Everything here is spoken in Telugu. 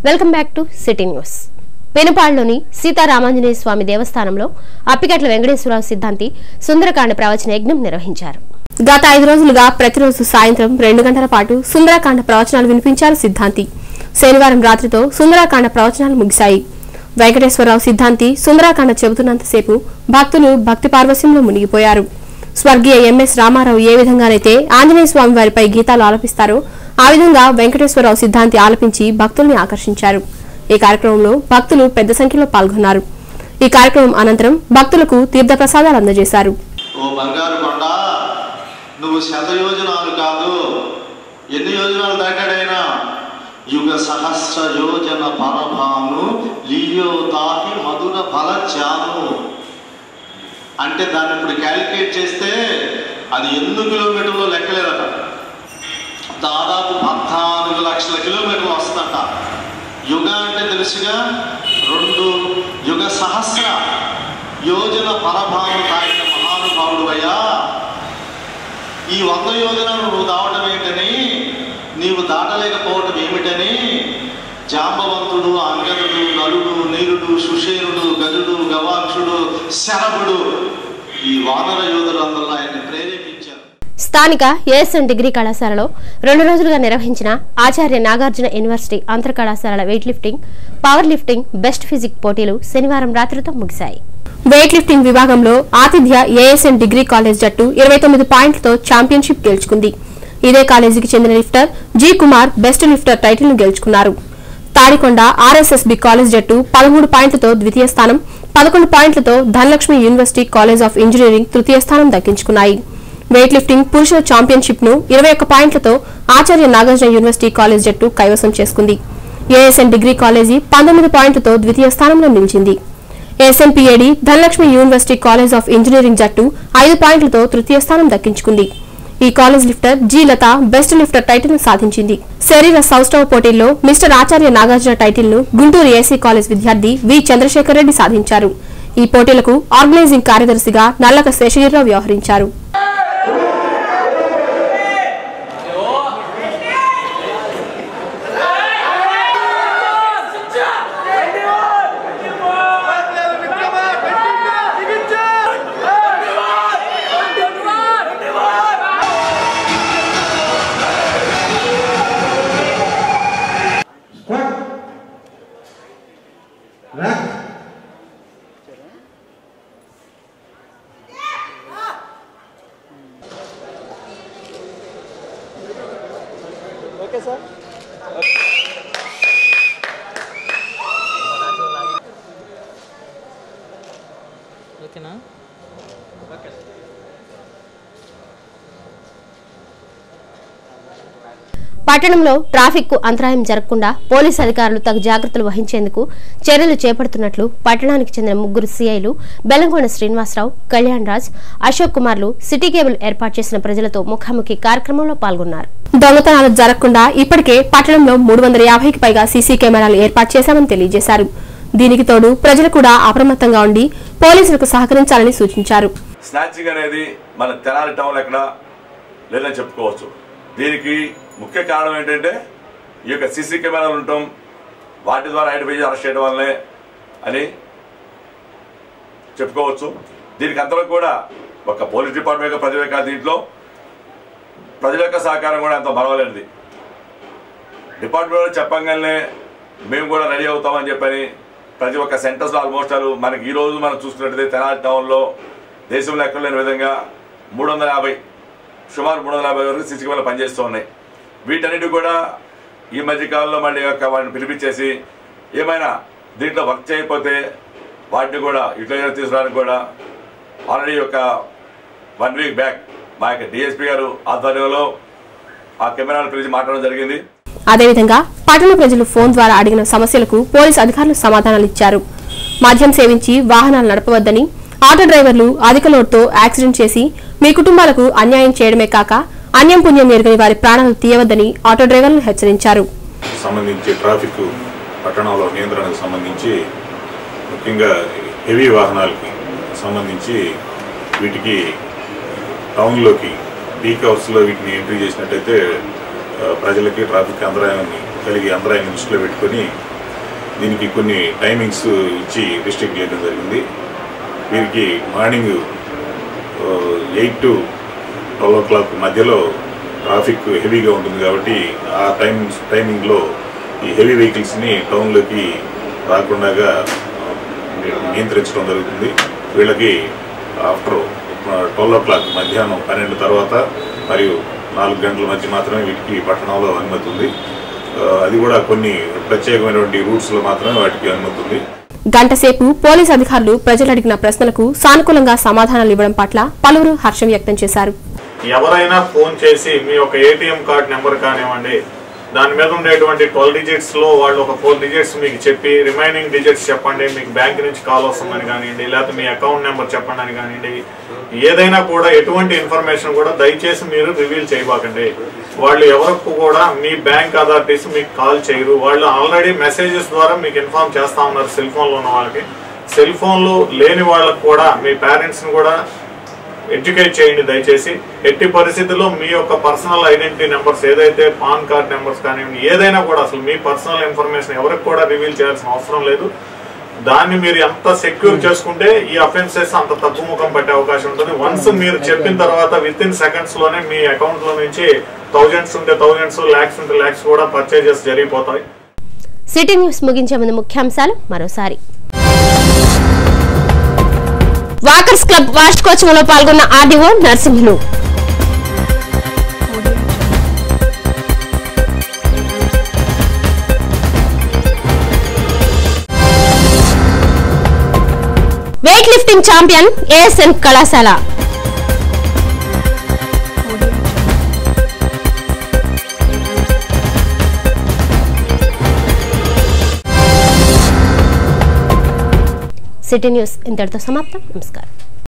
Welcome back to city news పెనుపాడులోని సీతారామాంజనేయ స్వామి దేవస్థానంలో అప్పికట్ల వెంకటేశ్వరరావు సిద్ధాంతి సుందరకాండ ప్రవచన యజ్ఞం నిర్వహించారు గత ఐదు రోజులుగా ప్రతిరోజు సాయంత్రం రెండు గంటల పాటు సుందరకాండ ప్రవచనాలు వినిపించారు సిద్ధాంతి శనివారం రాత్రితో సుందరకాండ ప్రవచనాలు ముగిశాయి వెంకటేశ్వరరావు సిద్ధాంతి సుందరాకాండ చెబుతున్నంతసేపు భక్తులు భక్తి పార్వశ్యంలో మునిగిపోయారు స్వర్గీయ ఎంఎస్ రామారావు ఏ విధంగానైతే ఆంజనేయ స్వామి వారిపై గీతాలు ఆలపిస్తారో ఆ విధంగా వెంకటేశ్వరరావు సిద్ధాంతి ఆలపించి భక్తుల్ని ఆకర్షించారు ఈ కార్యక్రమంలో భక్తులు పెద్ద సంఖ్యలో పాల్గొన్నారు ఈ కార్యక్రమం అనంతరం భక్తులకు తీర్థప్రసాదాలు అందజేశారు ఓ బంగారు కొండ నువ్వు శత యోజనాలు కాదు ఎన్ని యోజనాలు దాటాడైనా యుగ సహస్ర యోజన పరభాను లీయో తాహి మధుర ఫలచాను అంటే దాన్ని ఇప్పుడు క్యాలిక్యులేట్ చేస్తే అది ఎన్ని కిలోమీటర్లు లెక్కలేదట దాదాపు పద్నాలుగు లక్షల కిలోమీటర్లు వస్తుందట యుగ అంటే తెలుసుగా రెండు యుగ సహస్ర యోజన పరభాను తాగిన మహానుభావుడు అయ్యా ఈ వంద యోజనలు నువ్వు దావటం ఏంటని నీవు దాటలేకపోవటం ఏమిటని జాంబవంతుడు అంగదుడు నలుడు నీరుడు సుషేరుడు గజుడు గవాక్షుడు శరభుడు ఈ వానర యోధులందరూ ఆయన్ని ప్రేరేపించారు స్థానిక ఏఎస్ఎన్ డిగ్రీ కళాశాలలో రెండు రోజులుగా నిర్వహించిన ఆచార్య నాగార్జున యూనివర్సిటీ అంతర్ కళాశాలల weight lifting power lifting best physique పోటీలు శనివారం రాత్రితో ముగిశాయి వెయిట్ లిఫ్టింగ్ విభాగంలో ఆతిథ్య ఏఎస్ఎన్ డిగ్రీ కాలేజ్ జట్టు ఇరవై తొమ్మిది పాయింట్లతో ఛాంపియన్షిప్ గెలుచుకుంది ఇదే కాలేజీకి చెందిన lifter G Kumar best lifter title ను గెలుచుకున్నారు తాడికొండ ఆర్ఎస్ఎస్బి కాలేజ్ జట్టు పదమూడు పాయింట్లతో ద్వితీయ స్థానం పదకొండు పాయింట్లతో Dhanalakshmi university college of engineering తృతీయ స్థానం దక్కించుకున్నాయి వెయిట్ లిఫ్టింగ్ పురుషుల ఛాంపియన్షిప్ ను ఇరవై ఒక్క పాయింట్లతో ఆచార్య నాగార్జున యూనివర్సిటీ కాలేజ్ జట్టు కైవసం చేసుకుంది ఏఎస్ఎన్ డిగ్రీ కాలేజీ పంతొమ్మిది పాయింట్లతో ద్వితీయ స్థానంలో నిలిచింది SNPAD Dhanalakshmi university college of engineering జట్టు ఐదు పాయింట్లతో తృతీయ స్థానం దక్కించుకుంది ఈ college lifter G Latha best lifter title ను సాధించింది శరీర సౌష్ఠవ పోటీల్లో మిస్టర్ ఆచార్య నాగార్జున టైటిల్ ను గుంటూరు ఏసీ కాలేజ్ విద్యార్థి వి చంద్రశేఖర్ రెడ్డి సాధించారు ఈ పోటీలకు ఆర్గనైజింగ్ కార్యదర్శిగా నల్లక శేషగిరిరావు వ్యవహరించారు Squat. Rack. ఓకేనా పట్టణంలో ట్రాఫిక్ కు అంతరాయం జరగకుండా పోలీసు అధికారులు తగు జాగ్రత్తలు వహించేందుకు చర్యలు చేపడుతున్నట్లు పట్టణానికి చెందిన ముగ్గురు సీఐలు బెల్లంకొండ శ్రీనివాసరావు కళ్యాణ్ రాజ్ అశోక్ కుమార్లు సిటీ కేబుల్ ఏర్పాటు చేసిన ప్రజలతో ముఖాముఖి కార్యక్రమంలో పాల్గొన్నారు దొంగతనాలు జరగకుండా ఇప్పటికే పట్టణంలో మూడు వందల యాభైకి పైగా సీసీ కెమెరాలు ఏర్పాటు చేశామని తెలియజేశారు దీనికి తోడు ప్రజలు కూడా అప్రమత్తంగా ఉండి పోలీసులకు సహకరించాలని సూచించారు స్నాచింగ్ అనేది మన తెనాలి టౌన్ ఎక్కడ లేదని చెప్పుకోవచ్చు దీనికి ముఖ్య కారణం ఏంటంటే ఈ యొక్క సీసీ కెమెరాలు ఉండటం వాటి ద్వారా ఐడెంటిఫై చేసి అరెస్ట్ చేయడం వల్లనే అని చెప్పుకోవచ్చు దీనికి అంతలో కూడా ఒక పోలీస్ డిపార్ట్మెంట్ యొక్క ప్రజల యొక్క దీంట్లో ప్రజల యొక్క సహకారం కూడా ఎంతో మరవలేనిది డిపార్ట్మెంట్ చెప్పంగానే మేము కూడా రెడీ అవుతామని చెప్పని ప్రతి ఒక్క సెంటర్స్లో ఆల్మోస్ట్ ఆల్ మనకి ఈ రోజు మనం చూసుకున్నట్టయితే తెనాలి టౌన్లో దేశంలో ఎక్కడ లేని విధంగా మూడు వందల యాభై సుమారు మూడు వందల యాభై వరకు సీసీ కెమెరాలు పనిచేస్తూ ఉన్నాయి వీటన్నిటి కూడా ఈ మధ్య కాలంలో మళ్ళీ యొక్క వాటిని పిలిపించేసి ఏమైనా దీంట్లో వర్క్ చేయకపోతే వాటిని కూడా యూటిలైజ్ తీసుకురావడానికి కూడా ఆల్రెడీ ఒక వన్ వీక్ బ్యాక్ మా యొక్క డిఎస్పీ గారు ఆధ్వర్యంలో ఆ కెమెరాలు పిలిచి మాట్లాడడం జరిగింది అదేవిధంగా పట్టణ ప్రజలు ఫోన్ ద్వారా అడిగిన సమస్యలకు పోలీసు అధికారులు సమాధానాలు ఇచ్చారు మద్యం సేవించి వాహనాలు నడపవద్దని ఆటో డ్రైవర్లు అధిక లోడ్తో యాక్సిడెంట్ చేసి మీ కుటుంబాలకు అన్యాయం చేయడమే కాక అన్యం పుణ్యం ఎరుగని వారి ప్రాణాలు తీయవద్దని ఆటో డ్రైవర్లను హెచ్చరించారు సంబంధించి ట్రాఫిక్ పట్టణంలో నియంత్రణకు సంబంధించి ముఖ్యంగా హెవీ వాహనాలకి సంబంధించి వీటికి టౌన్లోకి పీక్ అవర్స్లో వీటిని ఎంట్రీ చేసినట్టయితే ఆ, ప్రజలకి ట్రాఫిక్ అంతరాయాన్ని కలిగి అంతరాయాన్ని దృష్టిలో పెట్టుకొని దీనికి కొన్ని టైమింగ్స్ ఇచ్చి రిస్ట్రిక్ట్ చేయడం జరిగింది వీరికి morning eight to twelve o'clock మధ్యలో ట్రాఫిక్ హెవీగా ఉంటుంది కాబట్టి ఆ టైం టైమింగ్లో ఈ హెవీ వెహికల్స్ని టౌన్లోకి రాకుండా నియంత్రించడం జరుగుతుంది వీళ్ళకి ఆఫ్టర్ ట్వెల్వ్ ఓ క్లాక్ మధ్యాహ్నం పన్నెండు తర్వాత మరియు నాలుగు గంటల మధ్య మాత్రమే వీటికి పట్టణంలో అనుమతి ఉంది ఆ, అది కూడా కొన్ని ప్రత్యేకమైనటువంటి రూట్స్లో మాత్రమే వాటికి అనుమతి ఉంది గంటసేపు పోలీస్ అధికారులు ప్రజలు అడిగిన ప్రశ్నలకు సానుకూలంగా సమాధానాలు ఇవ్వడం పట్ల పలువురు హర్షం వ్యక్తం చేశారు ఎవరైనా ఫోన్ చేసి మీ యొక్క ఏటీఎం కార్డ్ నెంబర్ కానివ్వండి దాని మీద ఉండేటువంటి ట్వెల్వ్ డిజిట్స్ లో వాళ్ళు ఒక ఫోర్ డిజిట్స్ మీకు చెప్పి రిమైనింగ్ డిజిట్స్ చెప్పండి మీకు బ్యాంక్ నుంచి కాల్ వస్తుందని కానివ్వండి లేకపోతే మీ అకౌంట్ నెంబర్ చెప్పండి అని కానివ్వండి ఏదైనా కూడా ఎటువంటి ఇన్ఫర్మేషన్ కూడా దయచేసి మీరు రివీల్ చేయబాకండి వాళ్ళు ఎవరికి కూడా మీ బ్యాంక్ అథారిటీస్ మీకు కాల్ చేయరు వాళ్ళు ఆల్రెడీ మెసేజెస్ ద్వారా మీకు ఇన్ఫార్మ్ చేస్తా ఉన్నారు సెల్ ఫోన్లో ఉన్న వాళ్ళకి సెల్ ఫోన్లు లేని వాళ్ళకి కూడా మీ పేరెంట్స్ని కూడా ఎడ్యుకేట్ చేయండి దయచేసి ఎట్టి పరిస్థితుల్లో మీ యొక్క పర్సనల్ ఐడెంటిటీ నెంబర్స్ ఏదైతే పాన్ కార్డ్ నెంబర్స్ కానివ్వండి ఏదైనా కూడా అసలు మీ పర్సనల్ ఇన్ఫర్మేషన్ ఎవరికి కూడా రివీల్ చేయాల్సిన అవసరం లేదు దాన్ని మీరు ఎంత సెక్యూర్ చేసుకుంటే ఈ అఫెన్సెస్ అంత తక్కువ ముఖం పట్టే అవకాశం ఉంటుంది వన్స్ మీరు చెప్పిన తర్వాత విత్ ఇన్ సెకండ్స్ లోనే మీ అకౌంట్ లో నుంచి థౌజండ్స్ ఉంటే థౌజండ్స్ లాక్స్ ఉంటే లాక్స్ కూడా పర్చేజెస్ జరిగిపోతాయి సిటీ న్యూస్ ముగించే ముందు ముఖ్యాంశాలు మరోసారి వాకర్స్ క్లబ్ వార్షికోత్సవంలో పాల్గొన్న RDO Narsimhulu weight lifting champion ASN కళాశాల సిటీ న్యూస్ ఇంతటితో సమాప్తం నమస్కారం